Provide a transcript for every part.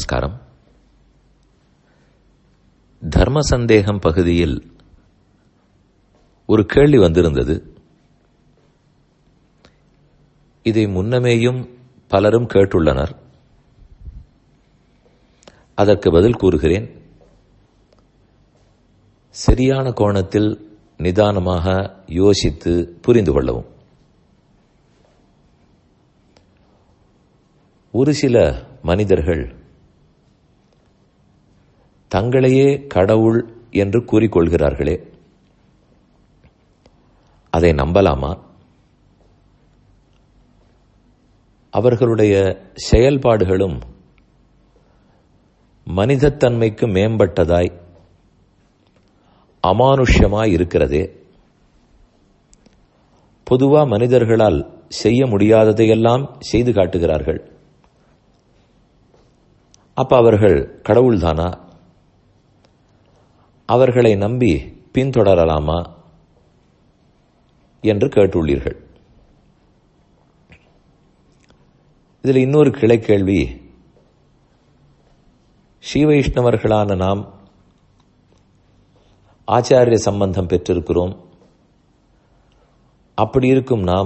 நமஸ்காரம் தர்ம சந்தேகம் பகுதியில் ஒரு கேள்வி வந்திருந்தது இதை முன்னமேயும் பலரும் கேட்டுள்ளனர் அதற்கு பதில் கூறுகிறேன் சரியான கோணத்தில் நிதானமாக யோசித்து புரிந்து கொள்ளவும் ஒரு சில மனிதர்கள் தங்களையே கடவுள் என்று கூறிக்கொள்கிறார்களே அதை நம்பலாமா அவர்களுடைய செயல்பாடுகளும் மனிதத்தன்மைக்கு மேம்பட்டதாய் அமானுஷ்யமாய் இருக்கிறதே பொதுவா மனிதர்களால் செய்ய முடியாததையெல்லாம் செய்து காட்டுகிறார்கள் அப்ப அவர்கள் கடவுள்தானா அவர்களை நம்பி பின்தொடரலாமா என்று கேட்டுள்ளீர்கள் இதில் இன்னொரு கிளை கேள்வி ஸ்ரீவைஷ்ணவர்களான நாம் ஆச்சாரிய சம்பந்தம் பெற்றிருக்கிறோம் அப்படி இருக்கும் நாம்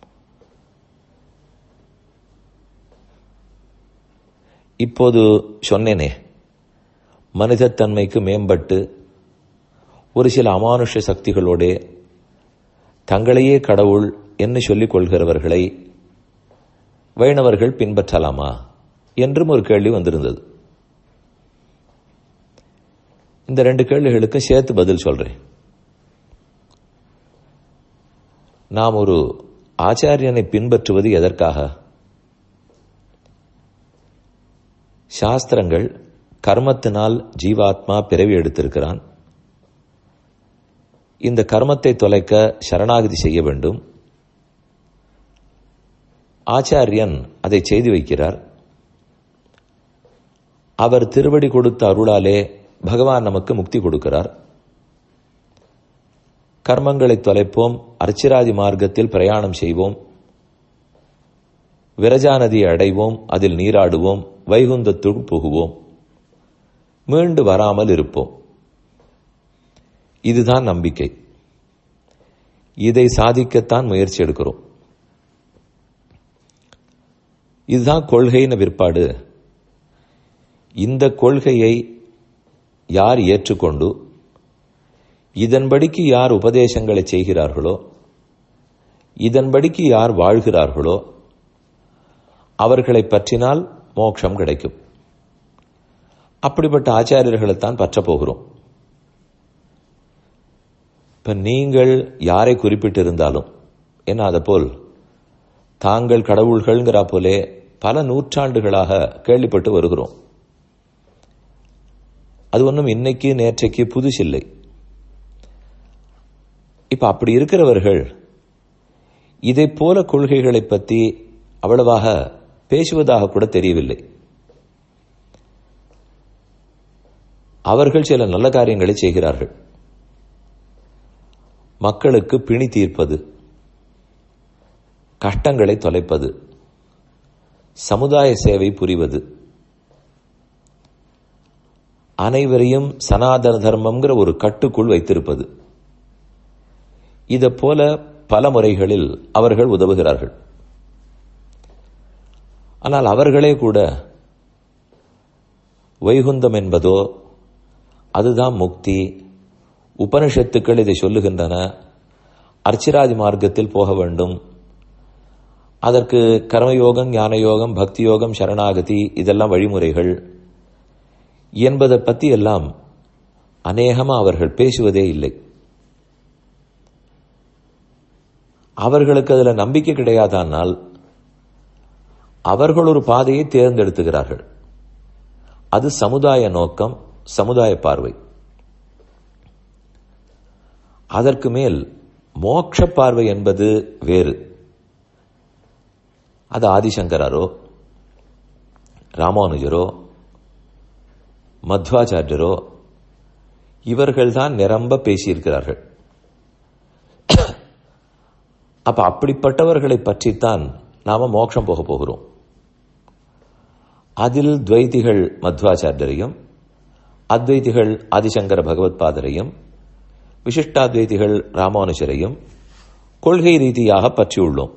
இப்போது சொன்னேனே மனிதத்தன்மைக்கு மேம்பட்டு ஒரு சில அமானுஷ சக்திகளோட தங்களையே கடவுள் என்று சொல்லிக் கொள்கிறவர்களை வைணவர்கள் பின்பற்றலாமா என்றும் ஒரு கேள்வி வந்திருந்தது இந்த ரெண்டு கேள்விகளுக்கும் சேர்த்து பதில் சொல்றேன் நாம் ஒரு ஆச்சாரியனை பின்பற்றுவது எதற்காக சாஸ்திரங்கள் கர்மத்தினால் ஜீவாத்மா பிறவி எடுத்திருக்கிறான் இந்த கர்மத்தை தொலைக்க சரணாகதி செய்ய வேண்டும் ஆச்சாரியன் அதை செய்து வைக்கிறார் அவர் திருவடி கொடுத்த அருளாலே பகவான் நமக்கு முக்தி கொடுக்கிறார் கர்மங்களை தொலைப்போம் அர்ச்சிராதி மார்க்கத்தில் பிரயாணம் செய்வோம் விரஜா நதியை அடைவோம் அதில் நீராடுவோம் வைகுந்தத்துள் புகுவோம் மீண்டு வராமல் இருப்போம் இதுதான் நம்பிக்கை இதை சாதிக்கத்தான் முயற்சி எடுக்கிறோம் இதுதான் கொள்கைன்னு விற்பாடு இந்த கொள்கையை யார் ஏற்றுக்கொண்டு இதன்படிக்கு யார் உபதேசங்களை செய்கிறார்களோ இதன்படிக்கு யார் வாழ்கிறார்களோ அவர்களை பற்றினால் மோட்சம் கிடைக்கும் அப்படிப்பட்ட ஆச்சாரியர்களைத்தான் பற்ற போகிறோம் இப்ப நீங்கள் யாரை குறிப்பிட்டிருந்தாலும் என்ன அதை போல் தாங்கள் கடவுள்கள்ங்கிறா போலே பல நூற்றாண்டுகளாக கேள்விப்பட்டு வருகிறோம் அது ஒன்றும் இன்னைக்கு நேற்றைக்கு புதுசில்லை இப்ப அப்படி இருக்கிறவர்கள் இதை போல கொள்கைகளை பற்றி அவ்வளவாக பேசுவதாக கூட தெரியவில்லை அவர்கள் சில நல்ல காரியங்களை செய்கிறார்கள் மக்களுக்கு பிணி தீர்ப்பது கஷ்டங்களை தொலைப்பது சமுதாய சேவை புரிவது அனைவரையும் சனாதன தர்மம்ங்கிற ஒரு கட்டுக்குள் வைத்திருப்பது இதை போல பல முறைகளில் அவர்கள் உதவுகிறார்கள் ஆனால் அவர்களே கூட வைகுந்தம் என்பதோ அதுதான் முக்தி உபனிஷத்துக்கள் இதை சொல்லுகின்றன அர்ச்சிராதி மார்க்கத்தில் போக வேண்டும் அதற்கு கர்மயோகம் ஞான யோகம் பக்தி யோகம் சரணாகதி இதெல்லாம் வழிமுறைகள் என்பதை பற்றி எல்லாம் அநேகமா அவர்கள் பேசுவதே இல்லை அவர்களுக்கு அதில் நம்பிக்கை கிடையாதானால் அவர்கள் ஒரு பாதையை தேர்ந்தெடுத்துகிறார்கள் அது சமுதாய நோக்கம் சமுதாய பார்வை அதற்கு மேல் மோட்ச பார்வை என்பது வேறு அது ஆதிசங்கரோ ராமானுஜரோ மத்வாச்சாரியரோ இவர்கள்தான் நிரம்ப பேசியிருக்கிறார்கள் அப்ப அப்படிப்பட்டவர்களை பற்றித்தான் நாம மோட்சம் போக போகிறோம் அதில் துவைதிகள் மத்வாச்சாரியரையும் அத்வைதிகள் ஆதிசங்கர பகவத்பாதரையும் விசிஷ்டாத்வைதிகள் ராமானுஜரையும் கொள்கை ரீதியாக பற்றியுள்ளோம்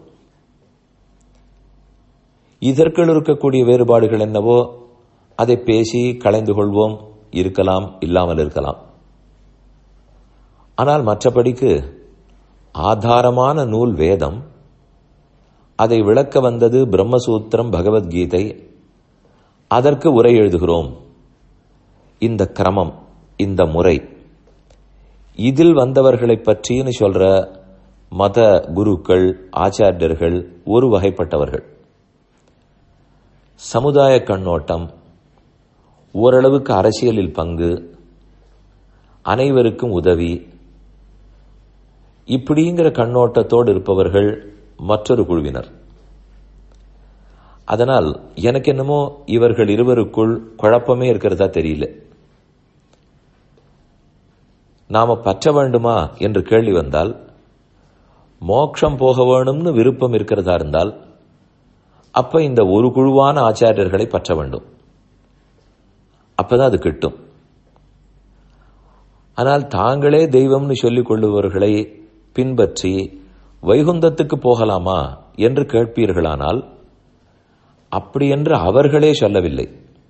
இதற்குள் இருக்கக்கூடிய வேறுபாடுகள் என்னவோ அதை பேசி களைந்து கொள்வோம் இருக்கலாம் இல்லாமல் இருக்கலாம் ஆனால் மற்றபடிக்கு ஆதாரமான நூல் வேதம் அதை விளக்க வந்தது பிரம்மசூத்திரம் பகவத்கீதை அதற்கு உரை எழுதுகிறோம் இந்த கிரமம் இந்த முறை இதில் வந்தவர்களை பற்றின்னு சொல்ற மத குருக்கள் ஆச்சாரியர்கள் ஒரு வகைப்பட்டவர்கள் சமுதாய கண்ணோட்டம் ஓரளவுக்கு அரசியலில் பங்கு அனைவருக்கும் உதவி இப்படிங்கிற கண்ணோட்டத்தோடு இருப்பவர்கள் மற்றொரு குழுவினர் அதனால் எனக்கு என்னமோ இவர்கள் இருவருக்குள் குழப்பமே இருக்கிறதா தெரியல நாம பற்ற வேண்டுமா என்று கேள்வி வந்தால் மோட்சம் போக வேணும்னு விருப்பம் இருக்கிறதா இருந்தால் அப்ப இந்த ஒரு குழுவான ஆச்சாரியர்களை பற்ற வேண்டும் அப்பதான் அது கிட்டும் ஆனால் தாங்களே தெய்வம்னு சொல்லிக் கொள்ளுபவர்களை பின்பற்றி வைகுந்தத்துக்கு போகலாமா என்று கேட்பீர்களானால் அப்படி என்று அவர்களே சொல்லவில்லை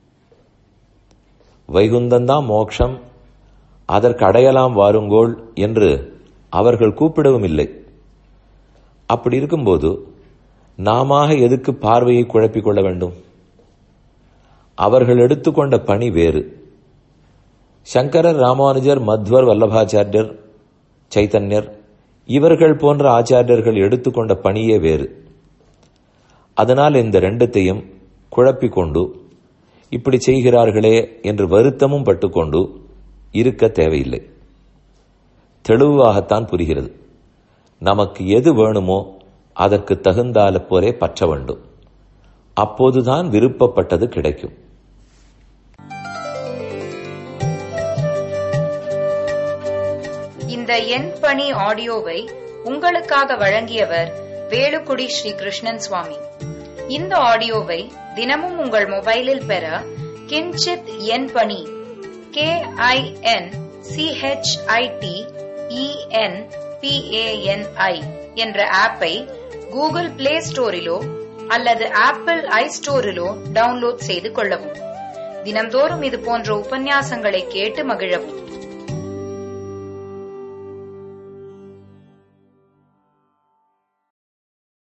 வைகுந்தந்தான் மோட்சம் அதற்கு அடையலாம் வாருங்கோள் என்று அவர்கள் கூப்பிடவும் இல்லை அப்படி இருக்கும்போது நாம எதுக்கு பார்வையை குழப்பிக் கொள்ள வேண்டும் அவர்கள் எடுத்துக்கொண்ட பணி வேறு சங்கரர் ராமானுஜர் மத்வர் வல்லபாச்சாரியர் சைத்தன்யர் இவர்கள் போன்ற ஆச்சாரியர்கள் எடுத்துக்கொண்ட பணியே வேறு அதனால் இந்த ரெண்டத்தையும் குழப்பிக் கொண்டு இப்படி செய்கிறார்களே என்று வருத்தமும் பட்டுக்கொண்டு இருக்க தேவையில்லை தெளிவாகத்தான் புரிகிறது நமக்கு எது வேணுமோ அதற்கு தகுந்தால போரே பற்ற வேண்டும் அப்போதுதான் விருப்பப்பட்டது கிடைக்கும் இந்த எண் பணி ஆடியோவை உங்களுக்காக வழங்கியவர் வேலுக்குடி ஸ்ரீ கிருஷ்ணன் சுவாமி இந்த ஆடியோவை தினமும் உங்கள் மொபைலில் பெற கிஞ்சித் எண் பணி கே ஐ என் சிஹெச்ஐடி இஎன் பிஏஎன்ஐ என்ற ஆப்பை கூகுள் பிளே ஸ்டோரிலோ அல்லது ஆப்பிள் ஐ ஸ்டோரிலோ டவுன்லோட் செய்து கொள்ளவும் தினம்தோறும் இது போன்ற உபன்யாசங்களை கேட்டு மகிழவும்